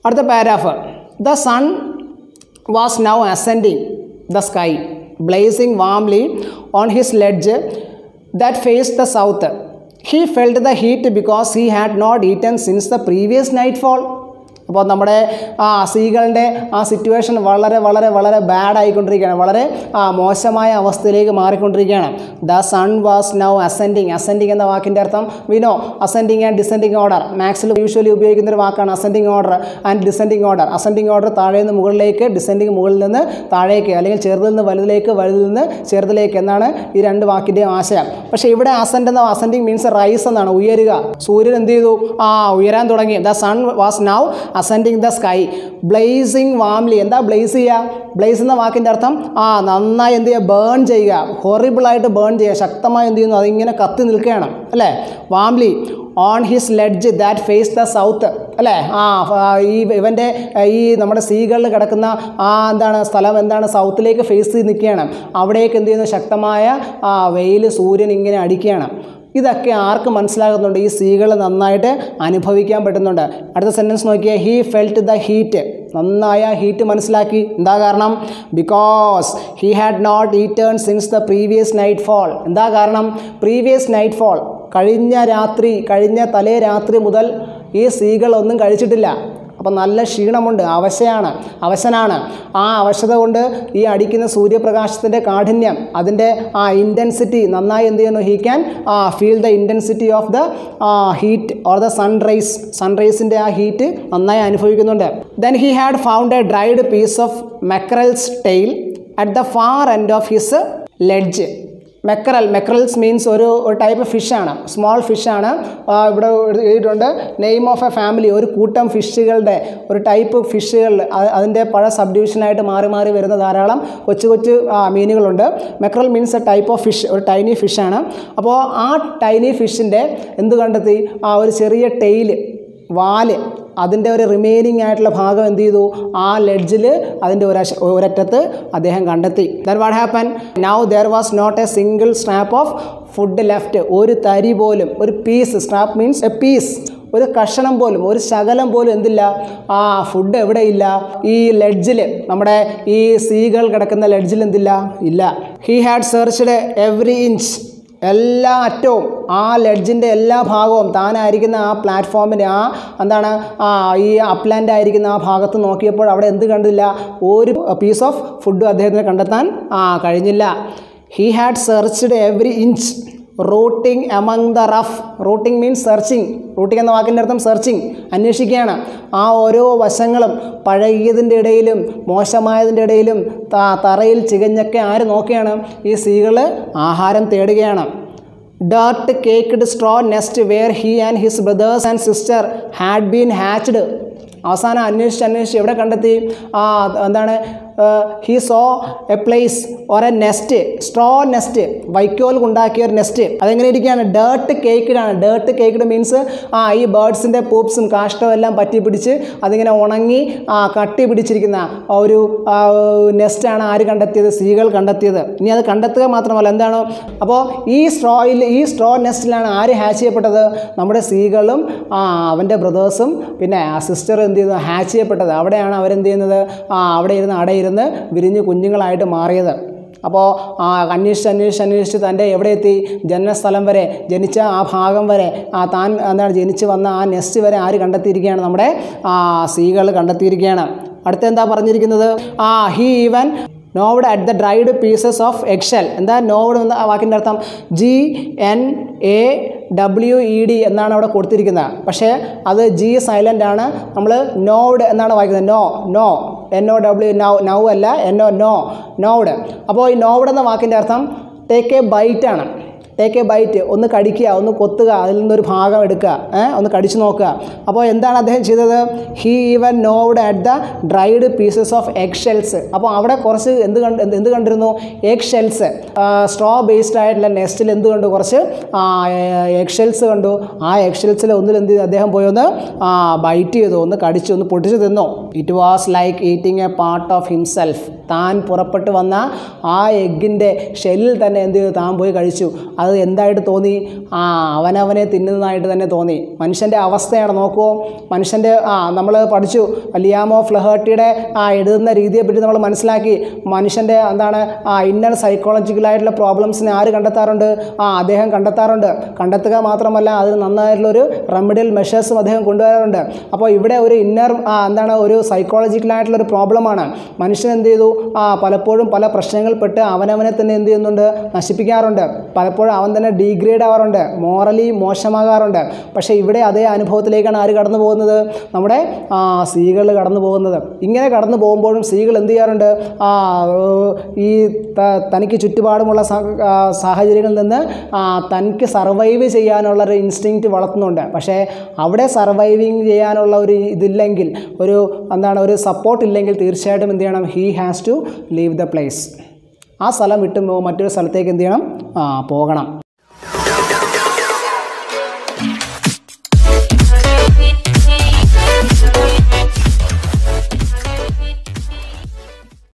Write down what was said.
അടുത്ത paragraph the sun was now ascending the sky blazing warmly on his ledge that face the south he felt the heat because he had not eaten since the previous nightfall അപ്പോൾ നമ്മുടെ ആ സീകളുടെ ആ situation വളരെ വളരെ വളരെ bad ആയിക്കൊണ്ടിരിക്കുകയാണ് വളരെ ആ മോശമായ അവസ്ഥയിലേക്ക് മാറിക്കൊണ്ടിരിക്കുകയാണ് the sun was now ascending ascending എന്ന വാക്കിൻ്റെ അർത്ഥം വിനോ അസെൻഡിങ് ആൻഡ് ഡിസെൻഡിങ് ഓർഡർ മാത്സിൽ യൂഷ്വലി ഉപയോഗിക്കുന്ന ഒരു വാക്കാണ് ascending order and descending order ascending order താഴെ നിന്ന് മുകളിലേക്ക് ഡിസെൻഡിങ് മുകളിൽ നിന്ന് താഴേക്ക് അല്ലെങ്കിൽ ചെറുതിൽ നിന്ന് വലുതിലേക്ക് വലുതിൽ നിന്ന് ചെറുതിലേക്ക് എന്നാണ് ഈ രണ്ട് വാക്കിൻ്റെയും ആശയം പക്ഷേ ഇവിടെ അസെൻഡ് എന്ന അസെൻഡിങ് മീൻസ് റൈസ് എന്നാണ് ഉയരുക സൂര്യൻ എന്ത് ചെയ്തു ആ ഉയരാൻ തുടങ്ങി the sun was now ascending the sky blazing warmly എന്താ ബ്ലേസ് ചെയ്യുക ബ്ലേസ് എന്ന വാക്കിൻ്റെ അർത്ഥം ആ നന്നായി എന്ത് ചെയ്യുക ബേൺ ചെയ്യുക ഹൊറിബിളായിട്ട് ബേൺ ചെയ്യുക ശക്തമായി എന്ത് ചെയ്യുന്നു അതിങ്ങനെ കത്തി നിൽക്കുകയാണ് അല്ലേ warmly on his ledge that face the south അല്ലേ ആ ഫ- ഈ ഇവൻ്റെ ഈ നമ്മുടെ സീകളിൽ കിടക്കുന്ന ആ എന്താണ് സ്ഥലം എന്താണ് സൗത്തിലേക്ക് ഫേസ് ചെയ്ത് നിൽക്കുകയാണ് അവിടേക്ക് എന്ത് ചെയ്യുന്നു ശക്തമായ ആ വെയിൽ സൂര്യൻ ഇങ്ങനെ അടിക്കുകയാണ് ഇതൊക്കെ ആർക്ക് മനസ്സിലാകുന്നുണ്ട് ഈ സീകൾ നന്നായിട്ട് അനുഭവിക്കാൻ പറ്റുന്നുണ്ട് അടുത്ത സെൻറ്റൻസ് നോക്കിയാൽ ഹീ ഫെൽറ്റ് ദ ഹീറ്റ് നന്നായ ഹീറ്റ് മനസ്സിലാക്കി എന്താ കാരണം because he had not eaten since the previous nightfall എന്താ കാരണം പ്രീവിയസ് നൈറ്റ് ഫോൾ കഴിഞ്ഞ രാത്രി കഴിഞ്ഞ തലേ രാത്രി മുതൽ ഈ സീകൾ ഒന്നും കഴിച്ചിട്ടില്ല അപ്പം നല്ല ക്ഷീണമുണ്ട് അവശയാണ് അവശനാണ് ആ അവശത കൊണ്ട് ഈ അടിക്കുന്ന സൂര്യപ്രകാശത്തിൻ്റെ കാഠിന്യം അതിൻ്റെ ആ ഇൻറ്റൻസിറ്റി നന്നായി എന്ത് ചെയ്യുന്നു he can feel the intensity of the heat or the sunrise സൺറൈസിൻ്റെ ആ ഹീറ്റ് നന്നായി അനുഭവിക്കുന്നുണ്ട് then he had found a dried piece of mackerel's tail at the far end of his ledge mackerel mackerels means ഒരു ഒരു type ഫിഷാണ് small ഫിഷാണ് ഇവിടെ എഴുതിയിട്ടുണ്ട് name of A family ഒരു കൂട്ടം ഫിഷുകളുടെ ഒരു ടൈപ്പ് ഫിഷുകൾ അതിൻ്റെ പഴ സബ് ഡിവിഷനായിട്ട് മാറി മാറി വരുന്ന ധാരാളം കൊച്ചു കൊച്ചു ആ, മീനുകളുണ്ട് mackerel means a type of fish ഒരു ടൈനി ഫിഷാണ് അപ്പോൾ ആ ടൈനി ഫിഷിൻ്റെ എന്ത് കണ്ടെത്തി ആ ഒരു ചെറിയ ടെയില് വാല് അതിൻ്റെ ഒരു റിമൈനിങ് ആയിട്ടുള്ള ഭാഗം എന്ത് ചെയ്തു ആ ലെഡ്ജിൽ അതിൻ്റെ ഒരശ ഒരറ്റത്ത് അദ്ദേഹം കണ്ടെത്തി then what happen now there was not a single strap of food left ഒരു തരി പോലും ഒരു piece strap means a piece ഒരു കഷണം പോലും ഒരു ശകലം പോലും എന്തില്ല ആ ഫുഡ് എവിടെയില്ല ഈ ലെഡ്ജിൽ നമ്മുടെ ഈ സീകൾ കിടക്കുന്ന ലെഡ്ജിൽ എന്തില്ല ഇല്ല he had searched every inch എല്ലാ അറ്റവും ആ ലെഡ്ജിൻ്റെ എല്ലാ ഭാഗവും താനായിരിക്കുന്ന ആ പ്ലാറ്റ്ഫോമിൻ്റെ ആ എന്താണ് ആ ഈ അപ്ലാൻഡ് ആയിരിക്കുന്ന ആ ഭാഗത്ത് നോക്കിയപ്പോൾ അവിടെ എന്ത് കണ്ടില്ല ഒരു പീസ് ഓഫ് ഫുഡ് അദ്ദേഹത്തിന് കണ്ടെത്താൻ ആ കഴിഞ്ഞില്ല he had searched every inch rooting among the rough rooting means searching rooting എന്ന വാക്കിൻ്റെ അർത്ഥം സെർച്ചിങ് അന്വേഷിക്കുകയാണ് ആ ഓരോ വശങ്ങളും പഴകിയതിൻ്റെ ഇടയിലും മോശമായതിൻ്റെ ഇടയിലും ത- തറയിൽ ചികഞ്ഞൊക്കെ ആര് നോക്കുകയാണ് ഈ സീകൾ ആഹാരം തേടുകയാണ് dirt caked straw nest where he and his brothers and sister had been hatched അവസാനം അന്വേഷിച്ച് അന്വേഷിച്ച് എവിടെ കണ്ടെത്തി ആ എന്താണ് he saw a place or a nest straw nest വൈക്കോൽ ഉണ്ടാക്കിയ ഒരു നെസ്റ്റ് അതെങ്ങനെ ഇരിക്കുകയാണ് ഡേർട്ട് കേക്കിഡാണ് ഡേർട്ട് കേക്കിഡ് മീൻസ് ആ ഈ ബേർഡ്സിൻ്റെ പൂപ്സും കാഷ്ടവും എല്ലാം പറ്റി പിടിച്ച് അതിങ്ങനെ ഉണങ്ങി ആ കട്ടി പിടിച്ചിരിക്കുന്ന ആ ഒരു നെസ്റ്റാണ് ആര് കണ്ടെത്തിയത് സീകൾ കണ്ടെത്തിയത് ഇനി അത് കണ്ടെത്തുക മാത്രമല്ല എന്താണ് അപ്പോൾ ഈ സ്ട്രോയിൽ ഈ സ്ട്രോ നെസ്റ്റിലാണ് ആര് ഹാച്ച് ചെയ്യപ്പെട്ടത് നമ്മുടെ സീകളും ആ അവൻ്റെ ബ്രദേഴ്സും പിന്നെ ആ സിസ്റ്റർ എന്ത് ചെയ്തു ഹാച്ച് ചെയ്യപ്പെട്ടത് അവിടെയാണ് അവരെന്ത് ചെയ്യുന്നത് ആ അവിടെ ഇരുന്ന് അടയിരുന്ന് വിരിഞ്ഞ് കുഞ്ഞുങ്ങളായിട്ട് മാറിയത് അപ്പോൾ ആ അന്വേഷിച്ച് അന്വേഷിച്ച് അന്വേഷിച്ച് തൻ്റെ എവിടെ എത്തി ജനനസ്ഥലം വരെ ജനിച്ച ആ ഭാഗം വരെ ആ താൻ എന്താണ് ജനിച്ച് വന്ന ആ നെസ്റ്റ് വരെ ആര് കണ്ടെത്തിയിരിക്കുകയാണ് നമ്മുടെ ആ സീകൾ കണ്ടെത്തിയിരിക്കുകയാണ് അടുത്ത എന്താ പറഞ്ഞിരിക്കുന്നത് ആ he even gnawed at the dried pieces of eggshell എന്താ നോവഡ് എന്ന വാക്കിൻ്റെ അർത്ഥം G N A W E D എന്നാണ് അവിടെ കൊടുത്തിരിക്കുന്നത് പക്ഷേ അത് ജി സൈലൻ്റ് ആണ് നമ്മൾ നോവഡ് എന്നാണ് വായിക്കുന്നത് no no N O W now now അല്ല എൻ ഒ നോ നോവഡ് അപ്പോൾ ഈ നോവഡ് എന്ന വാക്കിൻ്റെ അർത്ഥം ടേക്ക് എ ബൈറ്റ് ആണ് ടേക്ക് എ ബൈറ്റ് ഒന്ന് കടിക്കുക ഒന്ന് കൊത്തുക അതിൽ നിന്നൊരു ഭാഗം എടുക്കുക ഏ? ഒന്ന് കടിച്ചു നോക്കുക അപ്പോൾ എന്താണ് അദ്ദേഹം ചെയ്തത് he even gnawed at the dried pieces of egg shells അപ്പോൾ അവിടെ കുറച്ച് എന്ത് കണ്ട് എന്ത് എന്ത് കണ്ടിരുന്നു എഗ് ഷെൽസ് സ്ട്രോ ബേസ്ഡ് ആയിട്ടുള്ള നെസ്റ്റിൽ എന്ത് കണ്ടു കുറച്ച് എഗ് ഷെൽസ് കണ്ടു ആ എഗ് ഷെൽസിൽ ഒന്നിൽ എന്ത് ചെയ്തു അദ്ദേഹം പോയി ഒന്ന് ബൈറ്റ് ചെയ്തു ഒന്ന് കടിച്ചു ഒന്ന് പൊട്ടിച്ച് തിന്നു it was like eating a part of himself താൻ പുറപ്പെട്ട് വന്ന ആ എഗ്ഗിൻ്റെ ഷെല്ലിൽ തന്നെ എന്ത് ചെയ്തു താൻ പോയി കഴിച്ചു അത് എന്തായിട്ട് തോന്നി ആ അവനവനെ തിന്നുന്നതായിട്ട് തന്നെ തോന്നി മനുഷ്യൻ്റെ അവസ്ഥയാണ് നോക്കുമോ മനുഷ്യൻ്റെ ആ നമ്മൾ പഠിച്ചു ലിയാമോ ഫ്ലഹേർട്ടിയുടെ ആ എഴുതുന്ന രീതിയെപ്പറ്റി നമ്മൾ മനസ്സിലാക്കി മനുഷ്യൻ്റെ എന്താണ് ആ ഇന്നർ സൈക്കോളജിക്കലായിട്ടുള്ള പ്രോബ്ലംസിനെ ആര് കണ്ടെത്താറുണ്ട് ആ അദ്ദേഹം കണ്ടെത്താറുണ്ട് കണ്ടെത്തുക മാത്രമല്ല അതിന് നന്നായിട്ടുള്ളൊരു റെമഡിയൽ മെഷേഴ്സും അദ്ദേഹം കൊണ്ടുവരാറുണ്ട് അപ്പോൾ ഇവിടെ ഒരു ഇന്നർ എന്താണ് ഒരു സൈക്കോളജിക്കലായിട്ടുള്ളൊരു പ്രോബ്ലമാണ് മനുഷ്യൻ എന്ത് ചെയ്തു ആ പലപ്പോഴും പല പ്രശ്നങ്ങളിൽപ്പെട്ട് അവനവനെ തന്നെ എന്ത് ചെയ്യുന്നുണ്ട് നശിപ്പിക്കാറുണ്ട് പലപ്പോഴും അവൻ തന്നെ ഡീഗ്രേഡ് ആവാറുണ്ട് മോറലി മോശമാകാറുണ്ട് പക്ഷേ ഇവിടെ അതേ അനുഭവത്തിലേക്കാണ് ആര് കടന്നു പോകുന്നത് നമ്മുടെ ആ സീകൾ കടന്നു പോകുന്നത് ഇങ്ങനെ കടന്നു പോകുമ്പോഴും സീകൾ എന്ത് ചെയ്യാറുണ്ട് ആ ഏർ, ഈ ത- തനിക്ക് ചുറ്റുപാടുമുള്ള സ- ആ, സാഹചര്യങ്ങളിൽ നിന്ന് ആ, തനിക്ക് സർവൈവ് ചെയ്യാനുള്ള ഒരു ഇൻസ്റ്റിങ്ക്റ്റ് വളർത്തുന്നുണ്ട് പക്ഷേ അവിടെ സർവൈവിങ് ചെയ്യാനുള്ള ഒരു ഇതില്ലെങ്കിൽ ഒരു എന്താണ് ഒരു സപ്പോർട്ട് ഇല്ലെങ്കിൽ തീർച്ചയായിട്ടും എന്ത് ചെയ്യണം he has to leave the place ആ സ്ഥലം വിട്ട് മോ- മറ്റൊരു സ്ഥലത്തേക്ക് എന്ത് ചെയ്യണം ആ, പോകണം